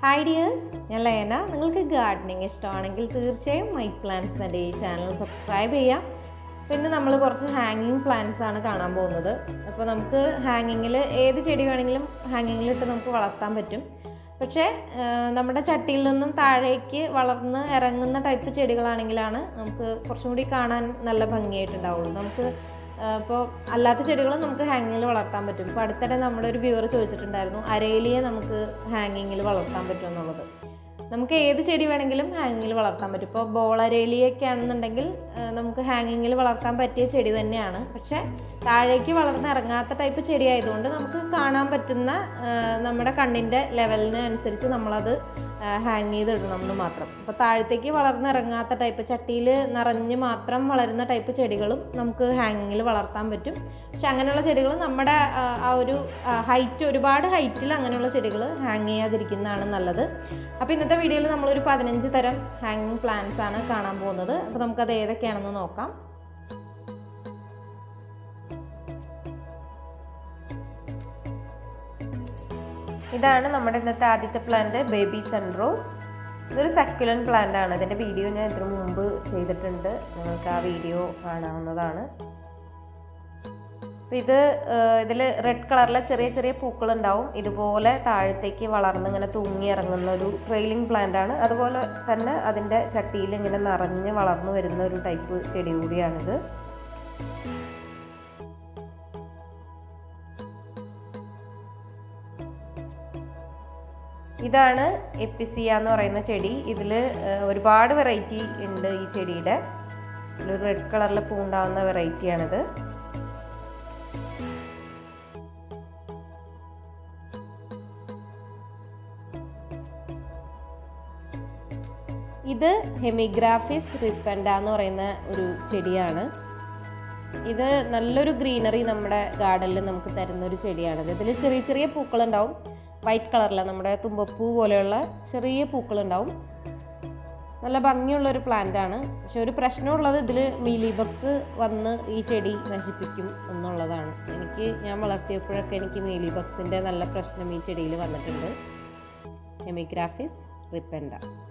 hi dears ഞാൻ ലയന നിങ്ങൾക്ക് ഗാർഡനിങ് ഇഷ്ടമാണെങ്കിൽ തീർച്ചയായും മൈ പ്ലാന്റ്സ് എൻ്റെ ഈ ചാനൽ സബ്സ്ക്രൈബ് ചെയ്യാം പിന്നെ നമ്മൾ കുറച്ച് ഹാങ്ങിങ് പ്ലാന്റ്സ് ആണ് കാണാൻ പോകുന്നത് അപ്പോൾ നമുക്ക് ഹാങ്ങിങ്ങിൽ ഏത് ചെടി വേണമെങ്കിലും ഹാങ്ങിങ്ങിലിട്ട് നമുക്ക് വളർത്താൻ പറ്റും പക്ഷേ ആ, നമ്മുടെ ചട്ടിയിൽ നിന്നും താഴേക്ക് വളർന്ന് ഇറങ്ങുന്ന ടൈപ്പ് ചെടികളാണെങ്കിലാണ് നമുക്ക് കുറച്ചും കൂടി കാണാൻ നല്ല ഭംഗിയായിട്ടുണ്ടാവുള്ളൂ നമുക്ക് ഇപ്പോൾ അല്ലാത്ത ചെടികളും നമുക്ക് ഹാങ്ങിങ്ങിൽ വളർത്താൻ പറ്റും ഇപ്പോൾ അടുത്തിടെ നമ്മുടെ ഒരു വ്യൂവർ ചോദിച്ചിട്ടുണ്ടായിരുന്നു അരേലിയെ നമുക്ക് ഹാങ്ങിങ്ങിൽ വളർത്താൻ പറ്റും എന്നുള്ളത് നമുക്ക് ഏത് ചെടി വേണമെങ്കിലും ഹാങ്ങിങ്ങിൽ വളർത്താൻ പറ്റും ഇപ്പോൾ ബോളരേലിയൊക്കെ ആണെന്നുണ്ടെങ്കിൽ ആ, നമുക്ക് ഹാങ്ങിങ്ങിൽ വളർത്താൻ പറ്റിയ ചെടി തന്നെയാണ് പക്ഷേ താഴേക്ക് വളർന്ന് ഇറങ്ങാത്ത ടൈപ്പ് ചെടി ആയതുകൊണ്ട് നമുക്ക് കാണാൻ പറ്റുന്ന ആ, നമ്മുടെ കണ്ണിൻ്റെ ലെവലിന് അനുസരിച്ച് നമ്മളത് ഹാങ് ചെയ്തിടണം എന്ന് മാത്രം അപ്പോൾ താഴത്തേക്ക് വളർന്ന് ഇറങ്ങാത്ത ടൈപ്പ് ചട്ടിയിൽ നിറഞ്ഞ് മാത്രം വളരുന്ന ടൈപ്പ് ചെടികളും നമുക്ക് ഹാങ്ങിങ്ങിൽ വളർത്താൻ പറ്റും പക്ഷെ അങ്ങനെയുള്ള ചെടികൾ നമ്മുടെ ആ, ആ ഒരു ഹൈറ്റ് ഒരുപാട് ഹൈറ്റിൽ അങ്ങനെയുള്ള ചെടികൾ ഹാങ് ചെയ്യാതിരിക്കുന്നതാണ് നല്ലത് അപ്പോൾ ഇന്നത്തെ വീഡിയോയിൽ നമ്മളൊരു പതിനഞ്ച് തരം ഹാങ്ങിങ് പ്ലാന്റ്സ് ആണ് കാണാൻ പോകുന്നത് അപ്പോൾ നമുക്കത് ഏതൊക്കെയാണെന്ന് നോക്കാം ഇതാണ് നമ്മുടെ ഇന്നത്തെ ആദ്യത്തെ പ്ലാന്റ് ബേബി സൺറോസ് ഇതൊരു സക്യുലൻ പ്ലാന്റ് ആണ് ഇതിൻ്റെ വീഡിയോ ഞാൻ ഇതിനു മുമ്പ് ചെയ്തിട്ടുണ്ട് നിങ്ങൾക്ക് ആ വീഡിയോ കാണാവുന്നതാണ് അപ്പോൾ ഇത് ഇതിൽ റെഡ് കളറിലെ ചെറിയ ചെറിയ പൂക്കളുണ്ടാവും ഇതുപോലെ താഴത്തേക്ക് വളർന്ന് ഇങ്ങനെ തൂങ്ങി ഇറങ്ങുന്ന ഒരു ട്രെയിലിംഗ് പ്ലാന്റ് ആണ് അതുപോലെ തന്നെ അതിൻ്റെ ചട്ടിയിൽ ഇങ്ങനെ നിറഞ്ഞ് വളർന്നു വരുന്ന ഒരു ടൈപ്പ് ചെടി കൂടിയാണിത് ഇതാണ് എപ്പിസിയ എന്ന് പറയുന്ന ചെടി ഇതിൽ ഒരുപാട് വെറൈറ്റി ഉണ്ട് ഈ ചെടിയുടെ ഒരു റെഡ് കളറിൽ പൂണ്ടാവുന്ന വെറൈറ്റിയാണിത് ഇത് ഹെമിഗ്രാഫിസ് റിപ്പൻഡ എന്ന് പറയുന്ന ഒരു ചെടിയാണ് ഇത് നല്ലൊരു ഗ്രീനറി നമ്മുടെ ഗാർഡനിൽ നമുക്ക് തരുന്ന ഒരു ചെടിയാണിത് ഇതിൽ ചെറിയ ചെറിയ പൂക്കളുണ്ടാവും വൈറ്റ് കളറിലെ നമ്മുടെ തുമ്പപ്പൂ പോലെയുള്ള ചെറിയ പൂക്കളുണ്ടാവും നല്ല ഭംഗിയുള്ള ഒരു പ്ലാന്റ് ആണ് പക്ഷെ ഒരു പ്രശ്നമുള്ളത് ഇതിൽ മീലി ബഗ്സ് വന്ന് ഈ ചെടി നശിപ്പിക്കും എന്നുള്ളതാണ് എനിക്ക് ഞാൻ വളർത്തിയപ്പോഴൊക്കെ എനിക്ക് മീലി ബഗ്സിൻ്റെ നല്ല പ്രശ്നം ഈ ചെടിയിൽ വന്നിട്ടുണ്ട് ഹെമിഗ്രാഫിസ് റിപ്പൻഡ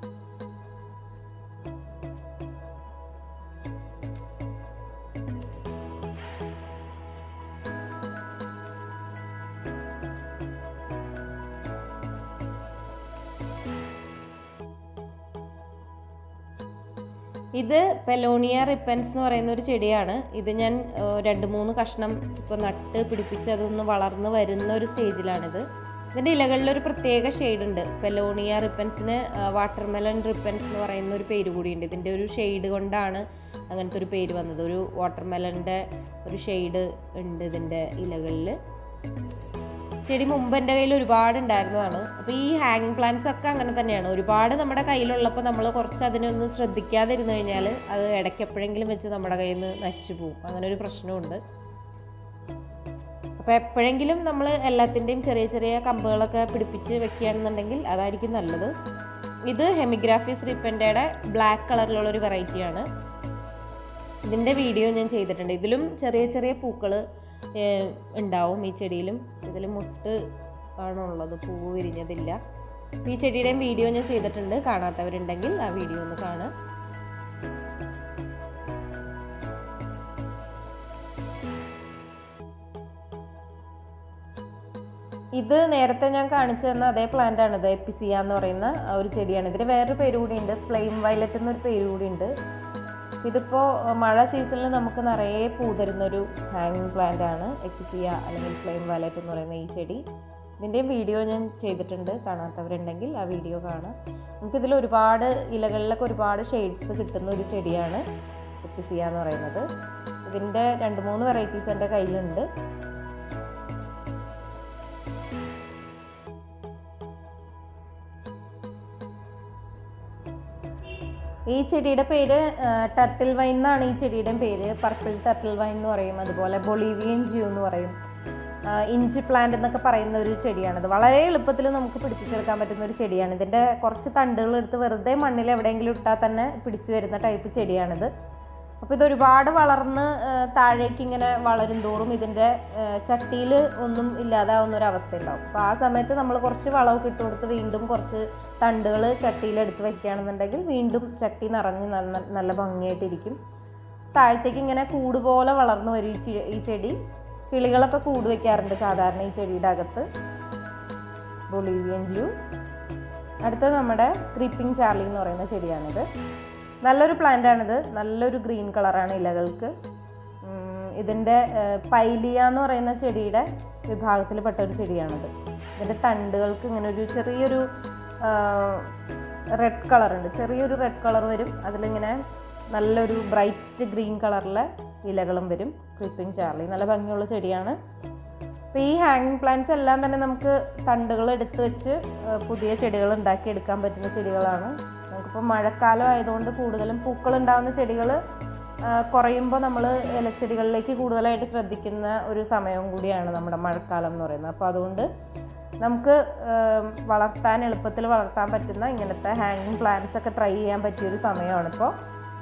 ഇത് പെലോണിയ റിപ്പൻസ് എന്ന് പറയുന്ന ഒരു ചെടിയാണ് ഇത് ഞാൻ ഏഹ്, രണ്ട് മൂന്ന് കഷ്ണം ഇപ്പോൾ നട്ട് പിടിപ്പിച്ച് അതൊന്ന് വളർന്ന് വരുന്ന ഒരു സ്റ്റേജിലാണിത് ഇതിൻ്റെ ഇലകളിൽ ഒരു പ്രത്യേക ഷെയ്ഡ് ഉണ്ട് പെലോണിയ റിപ്പൻസിന് വാട്ടർമെലൺ റിപ്പൻസ് എന്ന് പറയുന്ന ഒരു പേര് കൂടിയുണ്ട് ഇതിൻ്റെ ഒരു ഷെയ്ഡ് കൊണ്ടാണ് അങ്ങനത്തെ ഒരു പേര് വന്നത് ഒരു വാട്ടർമെലൻ്റെ ഒരു ഷെയ്ഡ് ഉണ്ട് ഇതിൻ്റെ ഇലകളിൽ ചെടി മുമ്പ് എൻ്റെ കയ്യിൽ ഒരുപാട് ഉണ്ടായിരുന്നതാണ് അപ്പോൾ ഈ ഹാങ്ങിങ് പ്ലാന്റ്സ് ഒക്കെ അങ്ങനെ തന്നെയാണ് ഒരുപാട് നമ്മുടെ കയ്യിലുള്ളപ്പോൾ നമ്മൾ കുറച്ച് അതിനൊന്ന് ശ്രദ്ധിക്കാതിരുന്നു കഴിഞ്ഞാൽ അത് ഇടയ്ക്ക് എപ്പോഴെങ്കിലും വെച്ച് നമ്മുടെ കയ്യിൽ നിന്ന് നശിച്ചു പോകും അങ്ങനെ ഒരു പ്രശ്നമുണ്ട് അപ്പോൾ എപ്പോഴെങ്കിലും നമ്മൾ എല്ലാത്തിൻ്റെയും ചെറിയ ചെറിയ കമ്പുകളൊക്കെ പിടിപ്പിച്ച് വെക്കുകയാണെന്നുണ്ടെങ്കിൽ അതായിരിക്കും നല്ലത് ഇത് ഹെമിഗ്രാഫിസ് റിപ്പൻ്റെയുടെ ബ്ലാക്ക് കളറിലുള്ള ഒരു വെറൈറ്റിയാണ് ഇതിൻ്റെ വീഡിയോ ഞാൻ ചെയ്തിട്ടുണ്ട് ഇതിലും ചെറിയ ചെറിയ പൂക്കൾ ഉണ്ടാവും ഈ ചെടിയിലും ഇതിൽ മുട്ട് ആണുള്ളത് പൂവ് വിരിഞ്ഞതില്ല ഈ ചെടിയുടെയും വീഡിയോ ഞാൻ ചെയ്തിട്ടുണ്ട് കാണാത്തവരുണ്ടെങ്കിൽ ആ വീഡിയോ ഒന്ന് കാണാം ഇത് നേരത്തെ ഞാൻ കാണിച്ചു തന്ന അതേ പ്ലാന്റ് ആണ് ഇത് എപ്പിസിയ എന്ന് പറയുന്ന ആ ഒരു ചെടിയാണ് ഇതിന് വേറൊരു പേര് കൂടിയുണ്ട് ഫ്ലെയിം വയലറ്റ് എന്നൊരു പേര് കൂടിയുണ്ട് ഇതിപ്പോൾ മഴ സീസണിൽ നമുക്ക് നിറയെ പൂ തരുന്നൊരു ഹാങ്ങിങ് പ്ലാന്റ് ആണ് എപ്പിസിയ അല്ലെങ്കിൽ ഫ്ലെയിം വയലറ്റ് എന്ന് പറയുന്ന ഈ ചെടി ഇതിൻ്റെയും വീഡിയോ ഞാൻ ചെയ്തിട്ടുണ്ട് കാണാത്തവരുണ്ടെങ്കിൽ ആ വീഡിയോ കാണാം നമുക്കിതിൽ ഒരുപാട് ഇലകളിലൊക്കെ ഒരുപാട് ഷെയ്ഡ്സ് കിട്ടുന്ന ഒരു ചെടിയാണ് എപ്പിസിയ എന്ന് പറയുന്നത് ഇതിൻ്റെ രണ്ട് മൂന്ന് വെറൈറ്റീസ് എൻ്റെ കയ്യിലുണ്ട് ഈ ചെടിയുടെ പേര് ടർട്ടിൽ വൈൻ എന്നാണ് ഈ ചെടിയുടെ പേര് പർപ്പിൾ ടർട്ടിൽ വൈൻ എന്ന് പറയും അതുപോലെ ബൊളീവിയൻ ജ്യൂ എന്ന് പറയും ആ, ഇഞ്ചി പ്ലാന്റ് എന്നൊക്കെ പറയുന്ന ഒരു ചെടിയാണിത് വളരെ എളുപ്പത്തിൽ നമുക്ക് പിടിപ്പിച്ചെടുക്കാൻ പറ്റുന്ന ഒരു ചെടിയാണ് ഇതിൻ്റെ കുറച്ച് തണ്ടുകൾ എടുത്ത് വെറുതെ മണ്ണിൽ എവിടെയെങ്കിലും ഇട്ടാൽ തന്നെ പിടിച്ചു വരുന്ന ടൈപ്പ് ചെടിയാണിത് അപ്പോൾ ഇത് ഒരുപാട് വളർന്ന് ആ, താഴേക്ക് ഇങ്ങനെ വളരും തോറും ഇതിൻ്റെ ചട്ടിയിൽ ഒന്നും ഇല്ലാതാവുന്ന ഒരു അവസ്ഥ ഉണ്ടാവും അപ്പോൾ ആ സമയത്ത് നമ്മൾ കുറച്ച് വളമൊക്കെ ഇട്ട് കൊടുത്ത് വീണ്ടും കുറച്ച് തണ്ടുകൾ ചട്ടിയിൽ എടുത്ത് വെക്കുകയാണെന്നുണ്ടെങ്കിൽ വീണ്ടും ചട്ടി നിറഞ്ഞ് നല്ല നല്ല ഭംഗിയായിട്ടിരിക്കും താഴത്തേക്ക് ഇങ്ങനെ കൂട് പോലെ വളർന്നു വരും ഈ ചെ- ഈ ചെടി കിളികളൊക്കെ കൂട് വെക്കാറുണ്ട് സാധാരണ ഈ ചെടിയുടെ അകത്ത് ബൊളീവിയൻ ജൂ അടുത്തത് നമ്മുടെ ക്രീപ്പിംഗ് ചാർലി എന്ന് പറയുന്ന ചെടിയാണിത് നല്ലൊരു പ്ലാന്റ് ആണിത് നല്ലൊരു ഗ്രീൻ കളറാണ് ഇലകൾക്ക് ഉം, ഇതിൻ്റെ ഏഹ്, പൈലിയ എന്ന് പറയുന്ന ചെടിയുടെ വിഭാഗത്തിൽപ്പെട്ട ഒരു ചെടിയാണിത് ഇതിൻ്റെ തണ്ടുകൾക്ക് ഇങ്ങനെ ഒരു ചെറിയൊരു റെഡ് കളർ ഉണ്ട് ചെറിയൊരു റെഡ് കളർ വരും അതിലിങ്ങനെ നല്ലൊരു ബ്രൈറ്റ് ഗ്രീൻ കളറിലെ ഇലകളും വരും ക്രീപ്പിംഗ് ചാർലി നല്ല ഭംഗിയുള്ള ചെടിയാണ് അപ്പോൾ ഈ ഹാങ്ങിങ് പ്ലാന്റ്സ് എല്ലാം തന്നെ നമുക്ക് തണ്ടുകൾ എടുത്ത് വെച്ച് ആ, പുതിയ ചെടികൾ ഉണ്ടാക്കിയെടുക്കാൻ പറ്റുന്ന ചെടികളാണ് നമുക്കിപ്പോൾ മഴക്കാലം ആയതുകൊണ്ട് കൂടുതലും പൂക്കൾ ഉണ്ടാകുന്ന ചെടികൾ കുറയുമ്പോൾ നമ്മൾ ഇലച്ചെടികളിലേക്ക് കൂടുതലായിട്ട് ശ്രദ്ധിക്കുന്ന ഒരു സമയവും കൂടിയാണ് നമ്മുടെ മഴക്കാലം എന്ന് പറയുന്നത് അപ്പോൾ അതുകൊണ്ട് നമുക്ക് ആ, വളർത്താൻ എളുപ്പത്തിൽ വളർത്താൻ പറ്റുന്ന ഇങ്ങനത്തെ ഹാങ്ങിങ് പ്ലാന്റ്സ് ഒക്കെ ട്രൈ ചെയ്യാൻ പറ്റിയൊരു സമയമാണിപ്പോൾ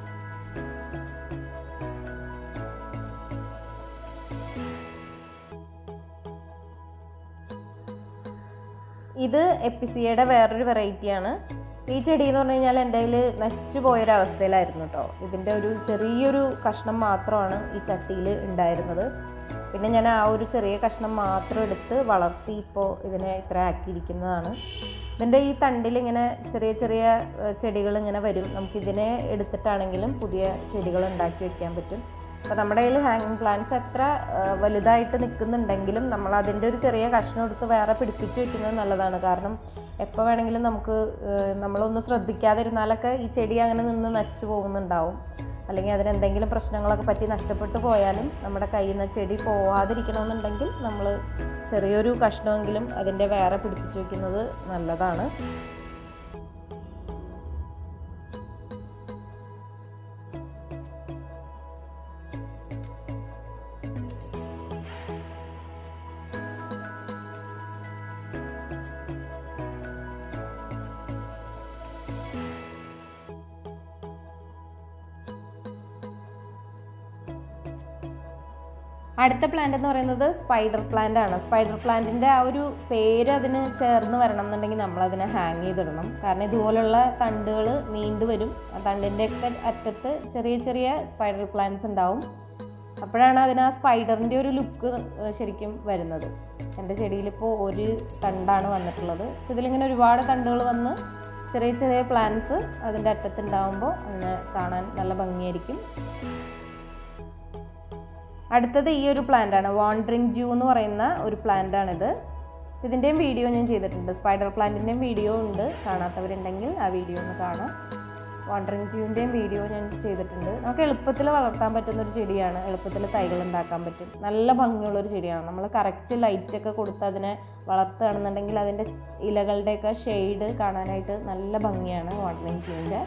ഇത് എപ്പിസിയയുടെ വേറൊരു വെറൈറ്റിയാണ് ഈ ചെടി എന്ന് പറഞ്ഞു കഴിഞ്ഞാൽ എൻ്റെ കയ്യിൽ നശിച്ചു പോയൊരവസ്ഥയിലായിരുന്നു കേട്ടോ ഇതിൻ്റെ ഒരു ചെറിയൊരു കഷ്ണം മാത്രമാണ് ഈ ചട്ടിയിൽ ഉണ്ടായിരുന്നത് പിന്നെ ഞാൻ ആ ഒരു ചെറിയ കഷ്ണം മാത്രം എടുത്ത് വളർത്തി ഇപ്പോൾ ഇതിനെ ഇത്ര ആക്കിയിരിക്കുന്നതാണ് ഇതിൻ്റെ ഈ തണ്ടിൽ ഇങ്ങനെ ചെറിയ ചെറിയ ചെടികൾ ഇങ്ങനെ വരും നമുക്കിതിനെ എടുത്തിട്ടാണെങ്കിലും പുതിയ ചെടികൾ ഉണ്ടാക്കി വെക്കാൻ പറ്റും അപ്പോൾ നമ്മുടെ കയ്യിൽ ഹാങ്ങിങ് പ്ലാന്റ്സ് എത്ര ആ, വലുതായിട്ട് നിൽക്കുന്നുണ്ടെങ്കിലും നമ്മൾ അതിൻ്റെ ഒരു ചെറിയ കഷ്ണം എടുത്ത് വേറെ പിടിപ്പിച്ച് വെക്കുന്നത് നല്ലതാണ് കാരണം എപ്പോൾ വേണമെങ്കിലും നമുക്ക് ആ, നമ്മളൊന്ന് ശ്രദ്ധിക്കാതിരുന്നാലൊക്കെ ഈ ചെടി അങ്ങനെ നിന്ന് നശിച്ചു പോകുന്നുണ്ടാവും അല്ലെങ്കിൽ അതിന് എന്തെങ്കിലും പ്രശ്നങ്ങളൊക്കെ പറ്റി നഷ്ടപ്പെട്ടു പോയാലും നമ്മുടെ കയ്യിൽ നിന്ന് ചെടി പോവാതിരിക്കണമെന്നുണ്ടെങ്കിൽ നമ്മൾ ചെറിയൊരു കഷ്ണമെങ്കിലും അതിൻ്റെ വേറെ പിടിപ്പിച്ച് വെക്കുന്നത് നല്ലതാണ് അടുത്ത പ്ലാന്റ് എന്ന് പറയുന്നത് സ്പൈഡർ പ്ലാന്റ് ആണ് സ്പൈഡർ പ്ലാന്റിൻ്റെ ആ ഒരു പേര് അതിന് ചേർന്ന് വരണം എന്നുണ്ടെങ്കിൽ നമ്മൾ അതിനെ ഹാങ് ചെയ്തിടണം കാരണം ഇതുപോലുള്ള തണ്ടുകൾ നീണ്ടു വരും ആ തണ്ടിൻ്റെയൊക്കെ അറ്റത്ത് ചെറിയ ചെറിയ സ്പൈഡർ പ്ലാന്റ്സ് ഉണ്ടാവും അപ്പോഴാണ് അതിന് ആ സ്പൈഡറിൻ്റെ ഒരു ലുക്ക് ശരിക്കും വരുന്നത് എൻ്റെ ചെടിയിലിപ്പോൾ ഒരു തണ്ടാണ് വന്നിട്ടുള്ളത് ഇതിലിങ്ങനെ ഒരുപാട് തണ്ടുകൾ വന്ന് ചെറിയ ചെറിയ പ്ലാന്റ്സ് അതിൻ്റെ അറ്റത്തുണ്ടാവുമ്പോൾ അതിനെ കാണാൻ നല്ല ഭംഗിയായിരിക്കും അടുത്തത് ഈ ഒരു പ്ലാന്റ് ആണ് വാണ്ടറിങ് ജൂ എന്ന് പറയുന്ന ഒരു പ്ലാന്റ് ആണിത് ഇതിൻ്റെയും വീഡിയോ ഞാൻ ചെയ്തിട്ടുണ്ട് സ്പൈഡർ പ്ലാന്റിൻ്റെയും വീഡിയോ ഉണ്ട് കാണാത്തവരുണ്ടെങ്കിൽ ആ വീഡിയോ ഒന്ന് കാണാം വാണ്ടറിങ് ജൂവിൻ്റെയും വീഡിയോ ഞാൻ ചെയ്തിട്ടുണ്ട് നമുക്ക് എളുപ്പത്തിൽ വളർത്താൻ പറ്റുന്ന ഒരു ചെടിയാണ് എളുപ്പത്തിൽ തൈകൾ ഉണ്ടാക്കാൻ പറ്റും നല്ല ഭംഗിയുള്ള ഒരു ചെടിയാണ് നമ്മൾ കറക്റ്റ് ലൈറ്റൊക്കെ കൊടുത്ത് അതിനെ വളർത്തുകയാണെന്നുണ്ടെങ്കിൽ അതിൻ്റെ ഇലകളുടെയൊക്കെ ഷെയ്ഡ് കാണാനായിട്ട് നല്ല ഭംഗിയാണ് വാണ്ടറിങ് ജൂവിൻ്റെ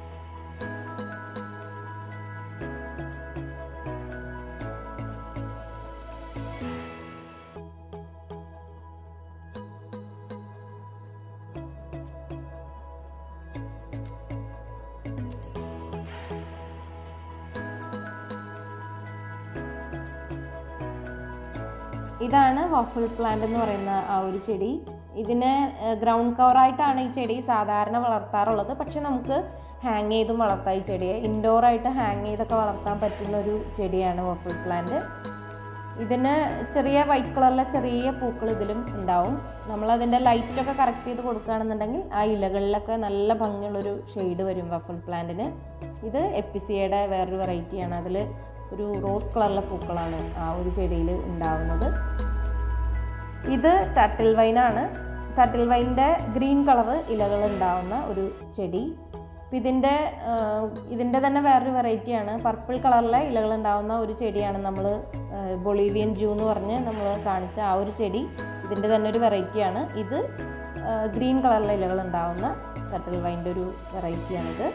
ഇതാണ് വഫിൾ പ്ലാന്റ് എന്ന് പറയുന്ന ആ ഒരു ചെടി ഇതിന് ഗ്രൗണ്ട് കവറായിട്ടാണ് ഈ ചെടി സാധാരണ വളർത്താറുള്ളത് പക്ഷെ നമുക്ക് ഹാങ് ചെയ്തും വളർത്താം ഈ ചെടിയെ ഇൻഡോറായിട്ട് ഹാങ് ചെയ്തൊക്കെ വളർത്താൻ പറ്റുന്ന ഒരു ചെടിയാണ് വഫിൾ പ്ലാന്റ് ഇതിന് ചെറിയ വൈറ്റ് കളറിലെ ചെറിയ പൂക്കൾ ഇതിലും ഉണ്ടാവും നമ്മളതിൻ്റെ ലൈറ്റൊക്കെ കറക്റ്റ് ചെയ്ത് കൊടുക്കുകയാണെന്നുണ്ടെങ്കിൽ ആ ഇലകളിലൊക്കെ നല്ല ഭംഗിയുള്ളൊരു ഷെയ്ഡ് വരും വഫിൾ പ്ലാന്റിന് ഇത് എപ്പിസിയയുടെ വേറൊരു വെറൈറ്റിയാണ് അതിൽ ഒരു റോസ് കളറിലെ പൂക്കളാണ് ആ ഒരു ചെടിയിൽ ഉണ്ടാവുന്നത് ഇത് ടട്ടിൽ വൈനാണ് ടട്ടിൽ വൈൻ്റെ ഗ്രീൻ കളറ് ഇലകൾ ഉണ്ടാവുന്ന ഒരു ചെടി അപ്പം ഇതിൻ്റെ ഇതിൻ്റെ തന്നെ വേറൊരു വെറൈറ്റിയാണ് പർപ്പിൾ കളറിലെ ഇലകൾ ഉണ്ടാവുന്ന ഒരു ചെടിയാണ് നമ്മൾ ബൊളീവിയൻ ജൂ എന്ന് പറഞ്ഞ് നമ്മൾ കാണിച്ച ആ ഒരു ചെടി ഇതിൻ്റെ തന്നെ ഒരു വെറൈറ്റിയാണ് ഇത് ഗ്രീൻ കളറിലെ ഇലകൾ ഉണ്ടാവുന്ന ടട്ടിൽ വൈൻ്റെ ഒരു വെറൈറ്റിയാണിത്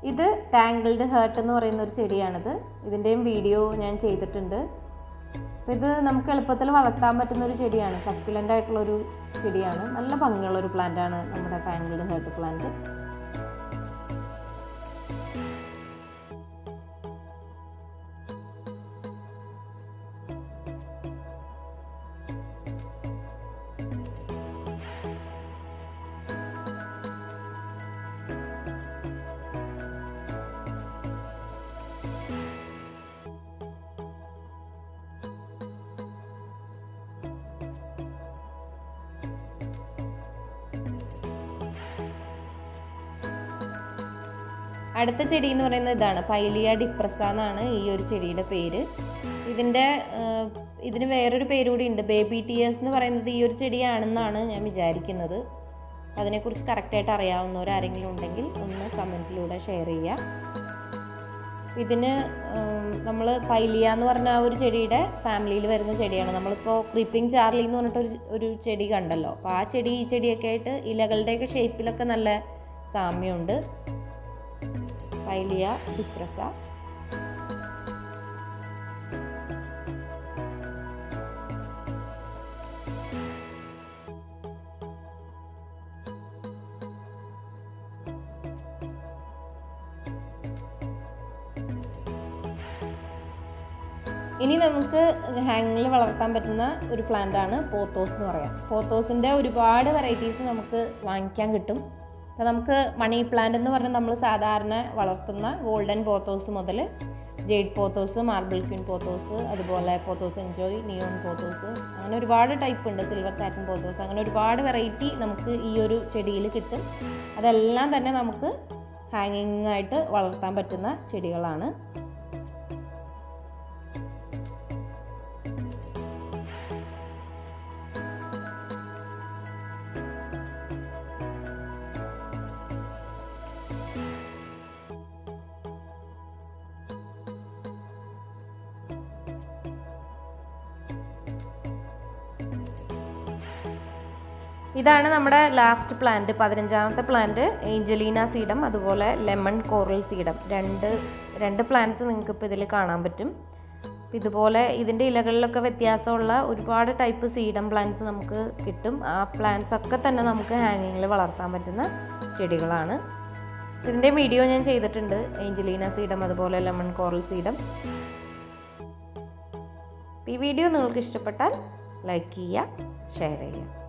ഇത് ടാങ്കിൾഡ് ഹേർട്ട് എന്ന് പറയുന്ന ഒരു ചെടിയാണിത് ഇതിൻ്റെയും വീഡിയോ ഞാൻ ചെയ്തിട്ടുണ്ട് അപ്പോൾ ഇത് നമുക്ക് എളുപ്പത്തിൽ വളർത്താൻ പറ്റുന്ന ഒരു ചെടിയാണ് സക്യുലൻ്റ് ആയിട്ടുള്ള ഒരു ചെടിയാണ് നല്ല ഭംഗിയുള്ള ഒരു പ്ലാന്റ് ആണ് നമ്മുടെ ടാങ്കിൾഡ് ഹേർട്ട് പ്ലാന്റ് അടുത്ത ചെടി എന്ന് പറയുന്നത് ഇതാണ് പൈലിയ ഡിപ്രസ എന്നാണ് ഈ ഒരു ചെടിയുടെ പേര് ഇതിൻ്റെ ആഹ്, ഇതിന് വേറൊരു പേര് കൂടി ഉണ്ട് ബേബി ടിയേഴ്സ് എന്ന് പറയുന്നത് ഈ ഒരു ചെടിയാണെന്നാണ് ഞാൻ വിചാരിക്കുന്നത് അതിനെക്കുറിച്ച് കറക്റ്റായിട്ട് അറിയാവുന്നവരാരെങ്കിലും ഉണ്ടെങ്കിൽ ഒന്ന് കമൻറ്റിലൂടെ ഷെയർ ചെയ്യുക ഇതിന് നമ്മൾ പൈലിയ എന്ന് പറഞ്ഞ ആ ഒരു ചെടിയുടെ ഫാമിലിയിൽ വരുന്ന ചെടിയാണ് നമ്മളിപ്പോൾ ക്രീപ്പിംഗ് ചാർലി എന്ന് പറഞ്ഞിട്ടൊരു ഒരു ചെടി കണ്ടല്ലോ അപ്പോൾ ആ ചെടി ഈ ചെടിയൊക്കെ ആയിട്ട് ഇലകളുടെയൊക്കെ ഷേപ്പിലൊക്കെ നല്ല സാമ്യമുണ്ട് പൈലിയ ഡിപ്രസ ഇനി നമുക്ക് ഹാങ്ങിങ്ങിൽ വളർത്താൻ പറ്റുന്ന ഒരു പ്ലാന്റ് ആണ് പോത്തോസ് എന്ന് പറയാം പോത്തോസിൻ്റെ ഒരുപാട് വെറൈറ്റീസ് നമുക്ക് വാങ്ങിക്കാൻ കിട്ടും അപ്പോൾ നമുക്ക് മണി പ്ലാന്റ് എന്ന് പറഞ്ഞാൽ നമ്മൾ സാധാരണ വളർത്തുന്ന ഗോൾഡൻ പോത്തോസ് മുതൽ jade pothos marble queen pothos അതുപോലെ പോത്തോസ് എൻജോയ് നിയോൺ പോത്തോസ് അങ്ങനെ ഒരുപാട് ടൈപ്പ് ഉണ്ട് സിൽവർ സാറ്റിൻ പോത്തോസ് അങ്ങനെ ഒരുപാട് വെറൈറ്റി നമുക്ക് ഈ ഒരു ചെടിയിൽ കിട്ടും അതെല്ലാം തന്നെ നമുക്ക് ഹാങ്ങിങ് ആയിട്ട് വളർത്താൻ പറ്റുന്ന ചെടികളാണ് ഇതാണ് നമ്മുടെ ലാസ്റ്റ് പ്ലാന്റ് പതിനഞ്ചാമത്തെ പ്ലാന്റ് ഏഞ്ചലീന സീഡം അതുപോലെ ലെമൺ കോറൽ സീഡം രണ്ട് രണ്ട് പ്ലാന്റ്സ് നിങ്ങൾക്ക് ഇപ്പോൾ ഇതിൽ കാണാൻ പറ്റും അപ്പം ഇതുപോലെ ഇതിൻ്റെ ഇലകളിലൊക്കെ വ്യത്യാസമുള്ള ഒരുപാട് ടൈപ്പ് സീഡം പ്ലാന്റ്സ് നമുക്ക് കിട്ടും ആ പ്ലാന്റ്സ് ഒക്കെ തന്നെ നമുക്ക് ഹാങ്ങിങ്ങിൽ വളർത്താൻ പറ്റുന്ന ചെടികളാണ് ഇതിൻ്റെ വീഡിയോ ഞാൻ ചെയ്തിട്ടുണ്ട് ഏഞ്ചലീന സീഡം അതുപോലെ ലെമൺ കോറൽ സീഡം ഈ വീഡിയോ നിങ്ങൾക്ക് ഇഷ്ടപ്പെട്ടാൽ ലൈക്ക് ചെയ്യുക ഷെയർ ചെയ്യുക